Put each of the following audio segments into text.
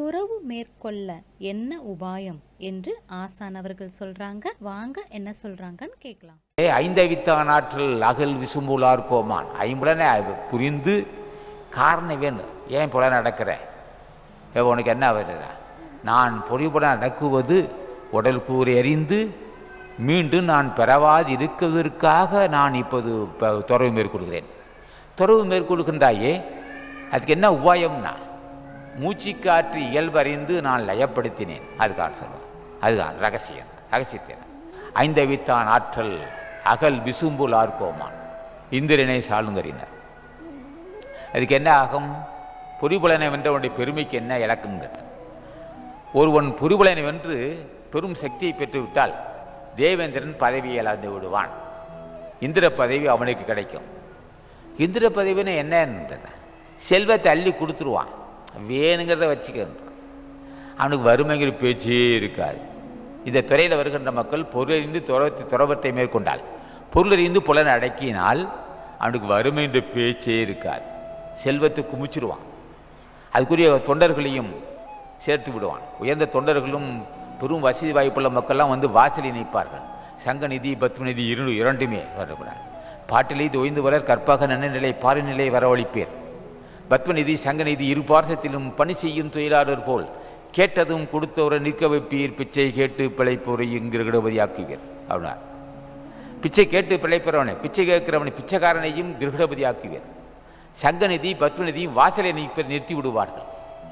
துறவு மேற்கொள்ள என்ன உபாயம் என்று ஆசான் அவர்கள் சொல்றாங்க வாங்க என்ன சொல்றாங்கன்னு கேட்கலாம் ஏ ஐந்தவித்தான் ஆற்றல் அகல் விசும்புலார் கோமான் ஐம்புலனை புரிந்து காரணம் வேணும் ஏன் புல நடக்கிற ஏ உனக்கு என்ன வருற நான் பொறிபுல நடக்குவது உடல் கூறி எறிந்து மீண்டும் நான் பெறவாது இருக்கிறதற்காக நான் இப்போது ப- துறவு மேற்கொள்கிறேன் துறவு மேற்கொள்கின்றாயே அதுக்கு என்ன உபாயம்னா மூச்சுக்காற்று இயல்பறிந்து நான் லயப்படுத்தினேன் அதுக்கான சொல்லுவேன் அதுதான் ரகசியம் ரகசியத்தை ஐந்தவித்தான் ஆற்றல் அகல் விசும்புல் ஆர்கோமான் இந்திரனை சாளுங்கறினர் அதுக்கு என்ன ஆகும் பொறிபுலனை வென்றவனுடைய பெருமைக்கு என்ன இலக்கம் கேட்டான் ஒருவன் பொறிபுலனை வென்று பெரும் சக்தியை பெற்றுவிட்டால் தேவேந்திரன் பதவியை இழந்து விடுவான் இந்திர பதவி அவனுக்கு கிடைக்கும் இந்திர பதவின்னு என்னன்னு செல்வத்தை அள்ளி கொடுத்துருவான் வேணுங்கிறத வச்சுக்கன்றான் அவனுக்கு வறுமைங்கிற பேச்சே இருக்காது இந்த துறையில் வருகின்ற மக்கள் பொருளறிந்து துறவத்தை துறவத்தை மேற்கொண்டால் பொருளறிந்து புலனை அடக்கினால் அவனுக்கு வறுமை என்ற பேச்சே இருக்காது செல்வத்தை குமிச்சிருவான் அதுக்குரிய தொண்டர்களையும் சேர்த்து விடுவான் உயர்ந்த தொண்டர்களும் பெரும் வசதி வாய்ப்புள்ள மக்கள்லாம் வந்து வாசலில் நிற்பார்கள் சங்க நிதி பத்ம நிதி இரு இரண்டுமே வரக்கூடாது பாட்டிலை தொய்ந்து வளர் கற்பாக நன்னநிலை பாரிநிலை வரவழைப்பேர் பத்மநிதி சங்கநிதி இரு பார்சத்திலும் பணி செய்யும் தொழிலாளர் போல் கேட்டதும் கொடுத்தவரை நிற்க வைப்பீர் பிச்சை கேட்டு பிழைப்போரை கிரகடபதியாக்குவீர் அப்படின்னா பிச்சை கேட்டு பிழைப்பவனை பிச்சை கேட்கிறவனை பிச்சைக்காரனையும் கிரகடபதி ஆக்குவீர் சங்கநிதி பத்மநிதியும் வாசலை நிற்ப நிறுத்தி விடுவார்கள்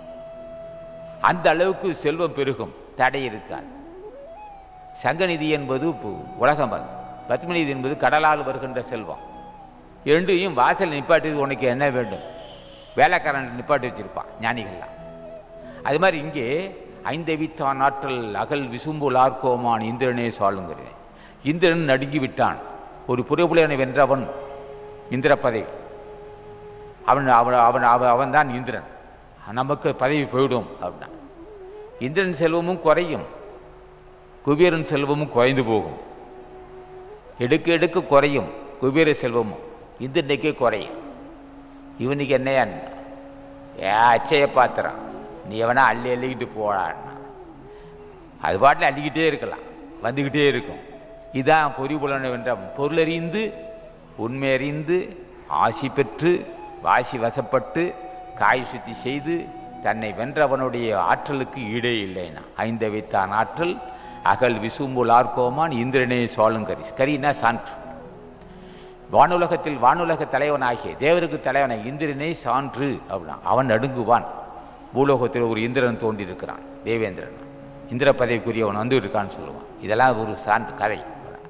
அந்த அளவுக்கு செல்வம் பெருகும் தடை இருக்காது சங்கநிதி என்பது பு- உலகம் அது. பத்மநிதி என்பது கடலால் வருகின்ற செல்வம் இரண்டையும் வாசல் நிப்பாட்டி உனக்கு என்ன வேண்டும் வேலைக்காரன் நிப்பாட்டி வச்சிருப்பான் ஞானிகள்லாம் அது மாதிரி இங்கே ஐந்தவித்தான் ஆற்றல் அகல் விசும்புல் ஆர்க்கோமான் இந்திரனே சாளுங்கிறேன் இந்திரன் நடுங்கி விட்டான் ஒரு புறப்புலனை வென்றவன் இந்திர பதவி அவன் அவன் அவன் அவன் அவன்தான் இந்திரன் நமக்கு பதவி போயிடும் அப்படின்னா இந்திரன் செல்வமும் குறையும் குபேரன் செல்வமும் குறைந்து போகும் எடுக்க எடுக்க குறையும் குபேர செல்வமும் இந்திரனுக்கே குறையும் இவனுக்கு என்னையா ஏ அச்சய பாத்திரம் நீ எவனா அள்ளி அள்ளிக்கிட்டு போடான்னா அது பாட்டில் அள்ளிக்கிட்டே இருக்கலாம் வந்துக்கிட்டே இருக்கும் இதான் பொறிபுலனை வென்ற பொருளறிந்து உண்மையறிந்து ஆசி பெற்று வாசி வசப்பட்டு காய் சுத்தி செய்து தன்னை வென்றவனுடைய ஆற்றலுக்கு ஈடே இல்லைனா ஐந்த வைத்தான் ஆற்றல் அகல் விசும்புல் ஆர்கோமான் இந்திரனே சோழங்கரி கரினா சான்று வானுலகத்தில் வானுலக தலைவனாகிய தேவருக்கு தலைவனாக இந்திரனே சான்று அப்படின்னா அவன் நடுங்குவான் பூலோகத்தில் ஒரு இந்திரன் தோன்றியிருக்கிறான் தேவேந்திரன் இந்திர பதவிக்குரியவன் வந்து இருக்கான்னு சொல்லுவான் இதெல்லாம் ஒரு சான்று கதை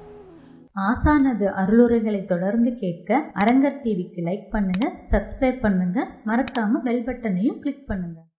ஆசானது அருளுரைகளை தொடர்ந்து கேட்க அரங்கர் டிவிக்கு லைக் பண்ணுங்க சப்ஸ்கிரைப் பண்ணுங்க மறக்காம பெல் பட்டனையும் கிளிக் பண்ணுங்க